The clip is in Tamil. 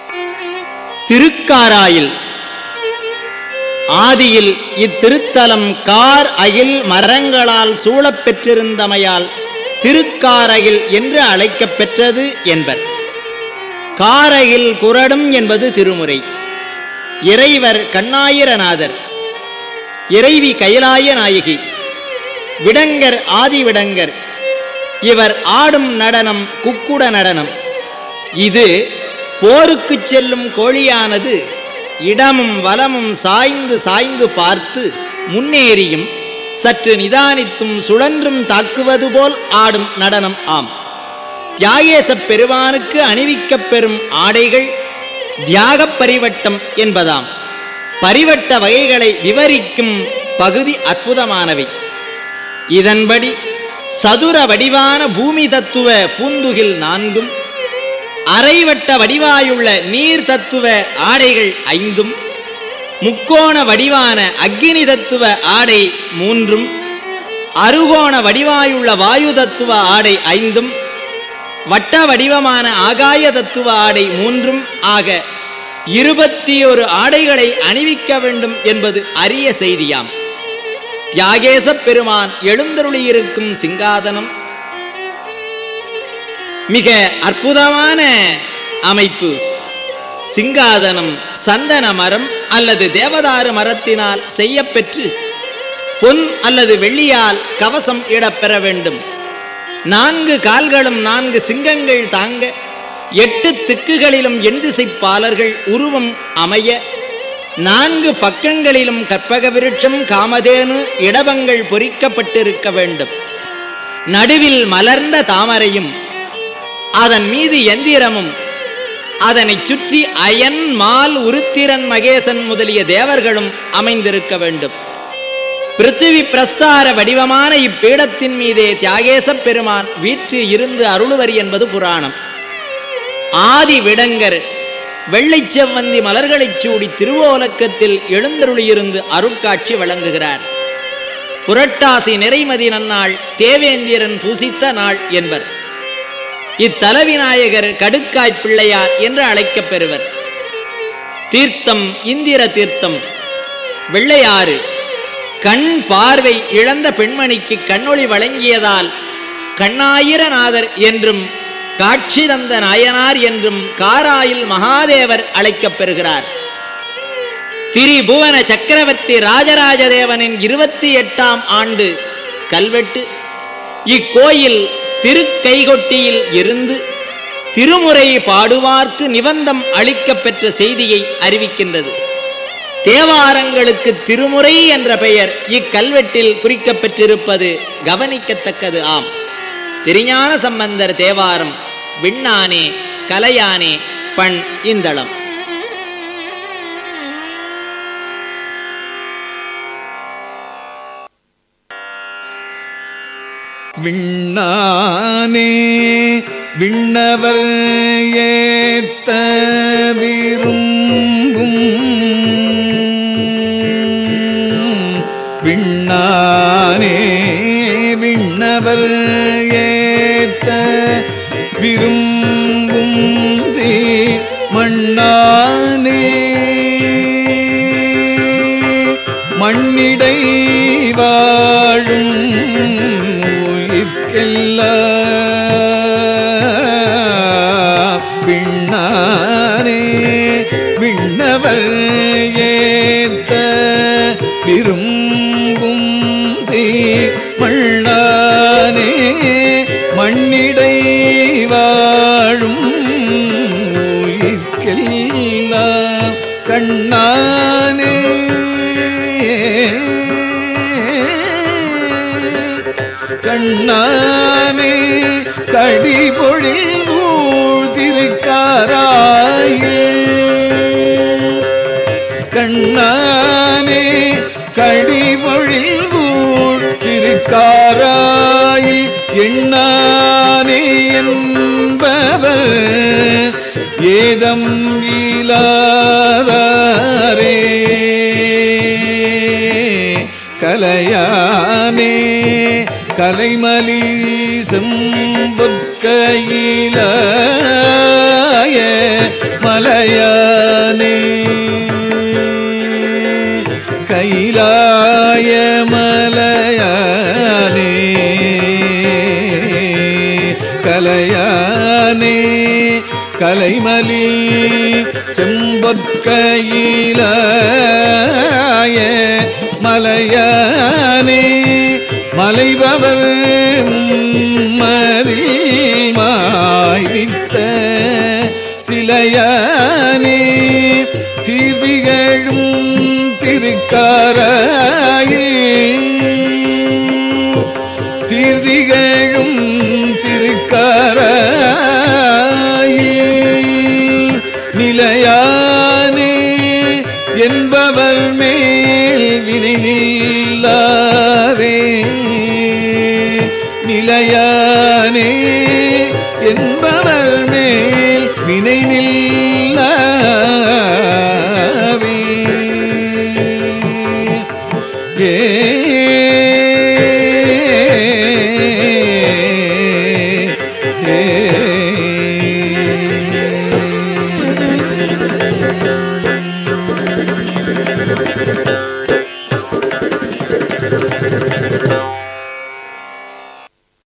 திருக்காராயில் ஆதியில் இத்திருத்தலம் கார் அகில் மரங்களால் சூழப் பெற்றிருந்தமையால் திருக்காரகில் என்று அழைக்கப் பெற்றது என்பர் காரகில் குரடும் என்பது திருமுறை இறைவர் கண்ணாயிரநாதர் இறைவி கைலாய நாயகி விடங்கர் ஆதிவிடங்கர் இவர் ஆடும் நடனம் குக்குட நடனம் இது போருக்குச் செல்லும் கோழியானது இடமும் வலமும் சாய்ந்து சாய்ந்து பார்த்து முன்னேறியும் சற்று நிதானித்தும் சுழன்றும் தாக்குவது போல் ஆடும் நடனம் ஆம் தியாகேசப் பெருமானுக்கு அணிவிக்கப் பெறும் ஆடைகள் தியாகப் பரிவட்டம் என்பதாம் பரிவட்ட வகைகளை விவரிக்கும் பகுதி அற்புதமானவை இதன்படி சதுர வடிவான பூமி தத்துவ பூந்துகில் நான்கும் அரைவட்ட வடிவாயுள்ள நீர் தத்துவ ஆடைகள் ஐந்தும் முக்கோண வடிவான அக்கினி தத்துவ ஆடை மூன்றும் அருகோண வடிவாயுள்ள வாயு தத்துவ ஆடை ஐந்தும் வட்ட வடிவமான ஆகாய தத்துவ ஆடை மூன்றும் ஆக இருபத்தி ஒரு ஆடைகளை அணிவிக்க வேண்டும் என்பது அரிய செய்தியாம் தியாகேசப் பெருமான் எழுந்தருளியிருக்கும் சிங்காதனம் மிக அற்புதமான அமைப்பு சிங்காதனம் சந்தன மரம் அல்லது தேவதாரு மரத்தினால் செய்யப்பெற்று பொன் அல்லது வெள்ளியால் கவசம் இடப்பெற வேண்டும் நான்கு கால்களும் நான்கு சிங்கங்கள் தாங்க எட்டு திக்குகளிலும் எண்திசைப்பாளர்கள் உருவம் அமைய நான்கு பக்கங்களிலும் கற்பக விருட்சம் காமதேனு இடபங்கள் பொறிக்கப்பட்டிருக்க வேண்டும் நடுவில் மலர்ந்த தாமரையும் அதன் மீது எந்திரமும் அதனைச் சுற்றி அயன் மால் உருத்திரன் மகேசன் முதலிய தேவர்களும் அமைந்திருக்க வேண்டும் பிருத்திவி பிரஸ்தார வடிவமான இப்பீடத்தின் மீதே தியாகேசப் பெருமான் வீற்று இருந்து அருளுவர் என்பது புராணம் ஆதி விடங்கர் வெள்ளைச் செவ்வந்தி மலர்களைச் சூடி திருவோலக்கத்தில் எழுந்தருளியிருந்து அருட்காட்சி வழங்குகிறார் புரட்டாசி நிறைமதி நன்னாள் தேவேந்திரன் பூசித்த நாள் என்பர் இத்தலவிநாயகர் கடுக்காய் பிள்ளையார் என்று அழைக்கப் பெறுவர் தீர்த்தம் இந்திர தீர்த்தம் வெள்ளையாறு கண் பார்வை இழந்த பெண்மணிக்கு கண்ணொளி வழங்கியதால் கண்ணாயிரநாதர் என்றும் காட்சி தந்த நாயனார் என்றும் காராயில் மகாதேவர் அழைக்கப் பெறுகிறார் திரிபுவன சக்கரவர்த்தி ராஜராஜ தேவனின் இருபத்தி எட்டாம் ஆண்டு கல்வெட்டு இக்கோயில் திருக்கைகொட்டியில் இருந்து திருமுறை பாடுவார்க்கு நிபந்தம் அளிக்கப் பெற்ற செய்தியை அறிவிக்கின்றது தேவாரங்களுக்கு திருமுறை என்ற பெயர் இக்கல்வெட்டில் குறிக்கப்பெற்றிருப்பது கவனிக்கத்தக்கது ஆம் திருஞான சம்பந்தர் தேவாரம் விண்ணானே கலையானே பண் இந்தளம் விண்ணானே விண்ணவர் ஏத்த விரும்பும் விண்ணானே விண்ணவர் ஏத்த விரும்பும் சீ மண்ணானே மண்ணிடை வாழும் உயிர்க்கெல்லாம் விண்ணானே விண்ணவர் ஏத்த விரும்பும் சீ மண்ணானே மண்ணிடை வாழும் உயிர்க்கெல்லாம் கண்ணானே கண்ணானே கடிபொழில் ஊழ்திருக்காராயே கண்ணானே கடிபொழில் ஊழ்திருக்காராய் எண்ணானே என்பவர் ஏதம் இலாதாரே கலையானே கலைமலி செம்பொற்கையிலாய மலையானே கைலாய மலையானே கலையானே கலைமலி செம்பொற்கையிலாய மலையானே மலைபவர் மறிமாய்வித்த சிலையானே சீர்திகழும் திருக்காராயில் சீர்திகழும் திருக்காராயில் நிலையானே என்பவர் மேல் வினை நில்லாரே நிலையானே என்பவர் மேல் வினை நில்லாவே ஏ ஏ